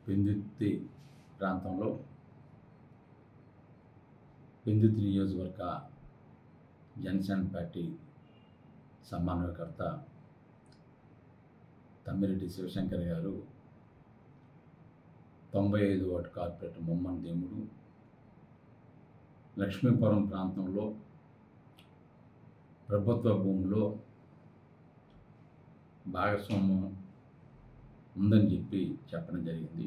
పెందుర్తి ప్రాంతంలో పెందుర్తి నియోజకవర్గ జనసేన పార్టీ సమన్వయకర్త తమ్మిరెడ్డి శివశంకర్ గారు తొంభై ఐదు వార్డు కార్పొరేటర్ మొమ్మన్ దేముడు లక్ష్మీపురం ప్రాంతంలో ప్రభుత్వ భూమిలో భాగస్వామ్యం ఉందని చెప్పి చెప్పడం జరిగింది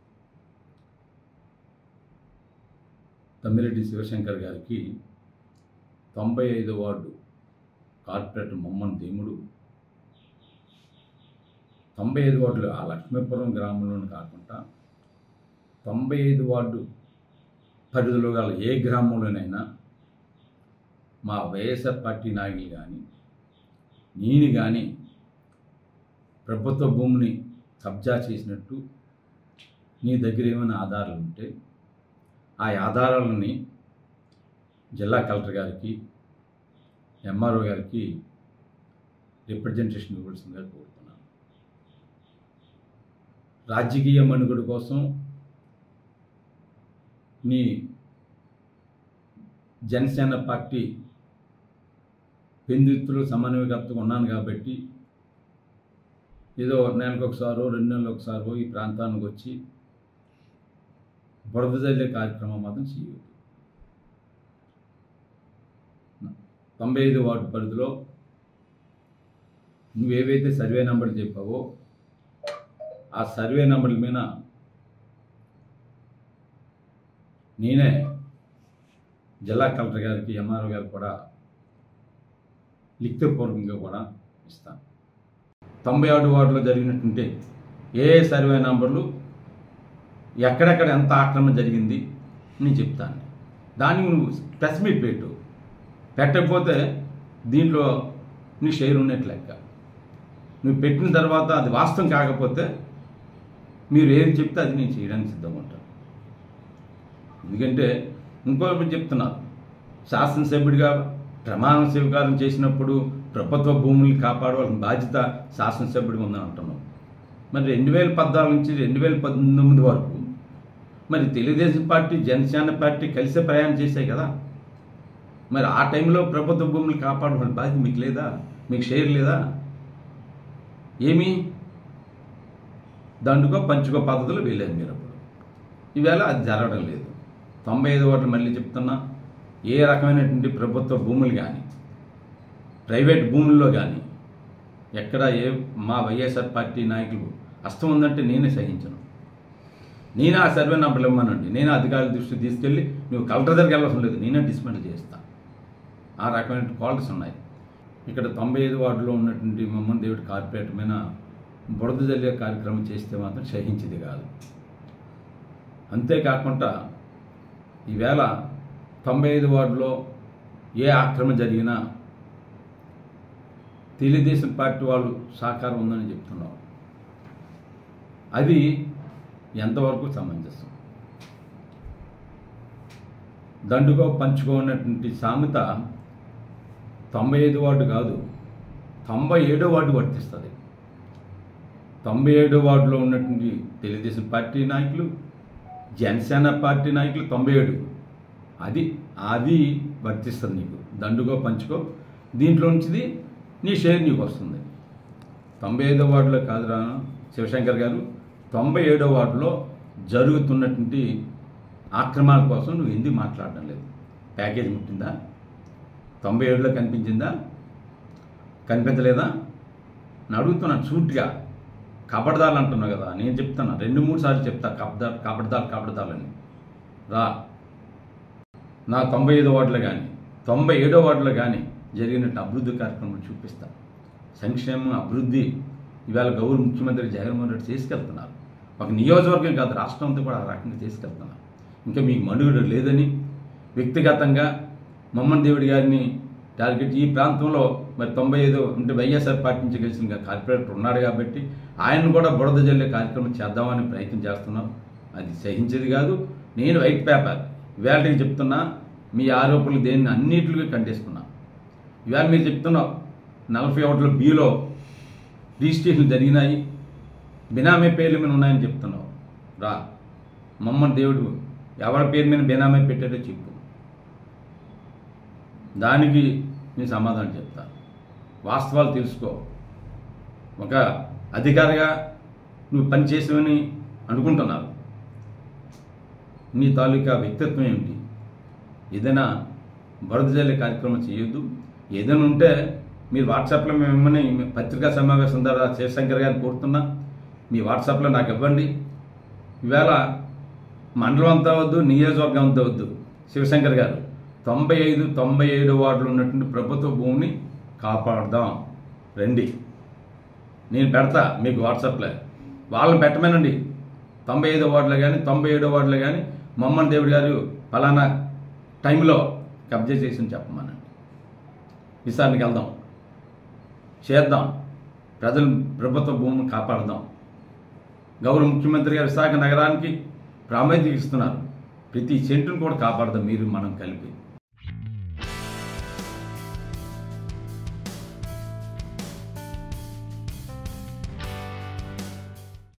తమ్మిరెడ్డి శివశంకర్ గారికి తొంభై ఐదు వార్డు కార్పొరేటర్ మొమ్మన్ దేముడు తొంభై ఐదు వార్డులు ఆ లక్ష్మీపురం గ్రామంలోనే కాకుండా తొంభై ఐదు వార్డు పరిధిలో గల ఏ గ్రామంలోనైనా మా వైఎస్ఆర్ పార్టీ నాయకులు కానీ నేను కానీ ప్రభుత్వ భూమిని కబ్జా చేసినట్టు నీ దగ్గర ఏమైనా ఆధారాలు ఉంటే ఆ ఆధారాలని జిల్లా కలెక్టర్ గారికి ఎంఆర్ఓ గారికి రిప్రజెంటేషన్ ఇవ్వాల్సిందిగా కోరుతున్నాను రాజకీయ మనుగడ కోసం నీ జనసేన పార్టీ పెందుతులు సమన్వయకర్తగా ఉన్నాను కాబట్టి ఏదో నెలకు ఒకసారో రెండు నెలలకు ఒకసారో ఈ ప్రాంతానికి వచ్చి బురద జల్లే కార్యక్రమం మాత్రం చేయవద్దు తొంభై ఐదు వార్డు పరిధిలో నువ్వేవైతే సర్వే నెంబర్లు చెప్పావో ఆ సర్వే నెంబర్ల మీద నేనే జిల్లా కలెక్టర్ గారికి ఎంఆర్ఓ గారికి కూడా లిఖితపూర్వకంగా కూడా ఇస్తాను తొంభై ఆరు వార్డులో జరిగినట్టుంటే ఏ ఏ సర్వే నంబర్లు ఎక్కడెక్కడ ఎంత ఆక్రమణ జరిగింది నేను చెప్తాను దానికి నువ్వు ప్రెస్ మీట్ పెట్టు పెట్టకపోతే దీంట్లో నీ షేర్ ఉన్నట్లు లెక్క నువ్వు పెట్టిన తర్వాత అది వాస్తవం కాకపోతే మీరు ఏం చెప్తే అది నేను చేయడానికి సిద్ధంగా ఉంటాను ఎందుకంటే ఇంకొకటి చెప్తున్నారు శాసనసభ్యుడిగా ప్రమాణ స్వీకారం చేసినప్పుడు ప్రభుత్వ భూముల్ని కాపాడవలసిన బాధ్యత శాసనసభ్యుడిగా ఉందని అంటున్నాం మరి రెండు వేల పద్నాలుగు నుంచి రెండు వేల పంతొమ్మిది వరకు మరి తెలుగుదేశం పార్టీ జనసేన పార్టీ కలిసే ప్రయాణం చేశాయి కదా మరి ఆ టైంలో ప్రభుత్వ భూములు కాపాడవలసిన బాధ్యత మీకు లేదా మీకు షేర్ లేదా ఏమి దండుకో పంచుకో పద్ధతిలో వెళ్ళేది మీరు అప్పుడు ఈవేళ అది జరగడం లేదు తొంభై ఐదు ఓట్లు మళ్ళీ చెప్తున్నా ఏ రకమైనటువంటి ప్రభుత్వ భూములు కానీ ప్రైవేట్ భూముల్లో కానీ ఎక్కడ ఏ మా వైఎస్ఆర్ పార్టీ నాయకులు హస్తం ఉందంటే నేనే సహించను నేనే ఆ సర్వే నంబర్లు ఇవ్వమనండి నేను అధికారుల దృష్టికి తీసుకెళ్ళి నువ్వు కలెక్టర్ దగ్గరికి వెళ్ళవలసిన లేదు నేనే డిస్మెంట్ చేస్తా ఆ రకమైన క్వాలిటీస్ ఉన్నాయి ఇక్కడ తొంభై ఐదు వార్డులో ఉన్నటువంటి మమ్మల్ని దేవుడి కార్పొరేటర్ మీద బురద జల్లే కార్యక్రమం చేస్తే మాత్రం సహించేది కాదు అంతేకాకుండా ఈవేళ తొంభై ఐదు వార్డులో ఏ ఆక్రమణ జరిగినా తెలుగుదేశం పార్టీ వాళ్ళు సహకారం ఉందని చెప్తున్నారు అది ఎంతవరకు సమంజసం దండుకో పంచుకో ఉన్నటువంటి సామెత తొంభై ఐదు వార్డు కాదు తొంభై ఏడో వార్డు వర్తిస్తుంది తొంభై ఏడో వార్డులో ఉన్నటువంటి తెలుగుదేశం పార్టీ నాయకులు జనసేన పార్టీ నాయకులు తొంభై ఏడు అది అది వర్తిస్తుంది నీకు దండుగో పంచుకో దీంట్లో నుంచిది నీ షేర్ నీకు వస్తుంది తొంభై ఐదో వార్డులో కాదురా శివశంకర్ గారు తొంభై ఏడో వార్డులో జరుగుతున్నటువంటి ఆక్రమణల కోసం నువ్వు ఎందుకు మాట్లాడడం లేదు ప్యాకేజ్ ముట్టిందా తొంభై ఏడులో కనిపించిందా కనిపించలేదా నేను అడుగుతున్నాను సూట్గా కబడ్దాలు అంటున్నావు కదా నేను చెప్తాను రెండు మూడు సార్లు చెప్తా కబడ్దా కబడ్దాలు కబడ్దాలని రా నా తొంభై ఐదో వార్డులో కానీ తొంభై ఏడో వార్డులో కానీ జరిగినట్టు అభివృద్ధి కార్యక్రమం చూపిస్తా సంక్షేమం అభివృద్ధి ఇవాళ గౌరవ ముఖ్యమంత్రి జగన్మోహన్ రెడ్డి తీసుకెళ్తున్నారు ఒక నియోజకవర్గం కాదు రాష్ట్రం అంతా కూడా ఆ రకంగా తీసుకెళ్తున్నారు ఇంకా మీకు మనుగడ లేదని వ్యక్తిగతంగా మమ్మన్ దేవుడి గారిని టార్గెట్ ఈ ప్రాంతంలో మరి తొంభై ఐదు అంటే వైఎస్ఆర్ పార్టీ నుంచి గెలిచిన కార్పొరేటర్ ఉన్నాడు కాబట్టి ఆయన కూడా బురద జల్లే కార్యక్రమం చేద్దామని ప్రయత్నం చేస్తున్నాం అది సహించేది కాదు నేను వైట్ పేపర్ ఇవాళకి చెప్తున్నా మీ ఆరోపణలు దేన్ని అన్నిటికీ ఖండిస్తున్నా ఇవాళ మీరు చెప్తున్నావు నలభై ఒకటిలో బిలో రిజిస్ట్రేషన్ జరిగినాయి బినామీ పేర్ల మీద ఉన్నాయని చెప్తున్నావు రా మమ్మల్ని దేవుడు ఎవరి పేరు మీద బేనామీ పెట్టాడో చెప్పు దానికి నేను సమాధానం చెప్తా వాస్తవాలు తెలుసుకో ఒక అధికారిగా నువ్వు పనిచేసావని అనుకుంటున్నారు నీ తాలూకా వ్యక్తిత్వం ఏమిటి ఏదైనా బురద జల్లే కార్యక్రమం చేయొద్దు ఏదైనా ఉంటే మీరు వాట్సాప్లో మిమ్మల్ని పత్రికా సమావేశం ద్వారా శివశంకర్ గారిని కోరుతున్నా మీ వాట్సాప్లో నాకు ఇవ్వండి ఈవేళ మండలం అంతా వద్దు నియోజకవర్గం అంతా వద్దు శివశంకర్ గారు తొంభై ఐదు తొంభై ఏడు వార్డులు ఉన్నటువంటి ప్రభుత్వ భూమిని కాపాడదాం రండి నేను పెడతా మీకు వాట్సాప్లో వాళ్ళని పెట్టమేనండి తొంభై ఐదో వార్డులో కానీ తొంభై ఏడో వార్డులో కానీ మొమ్మన్ దేవుడు గారు ఫలానా టైంలో కబ్జా చేసి చెప్పమనండి విచారణకి వెళ్దాం చేద్దాం ప్రజలు ప్రభుత్వ భూమిని కాపాడదాం గౌరవ ముఖ్యమంత్రి గారు విశాఖ నగరానికి ప్రాముఖ్యత ఇస్తున్నారు ప్రతి సెంటును కూడా కాపాడదాం మీరు మనం కలిపి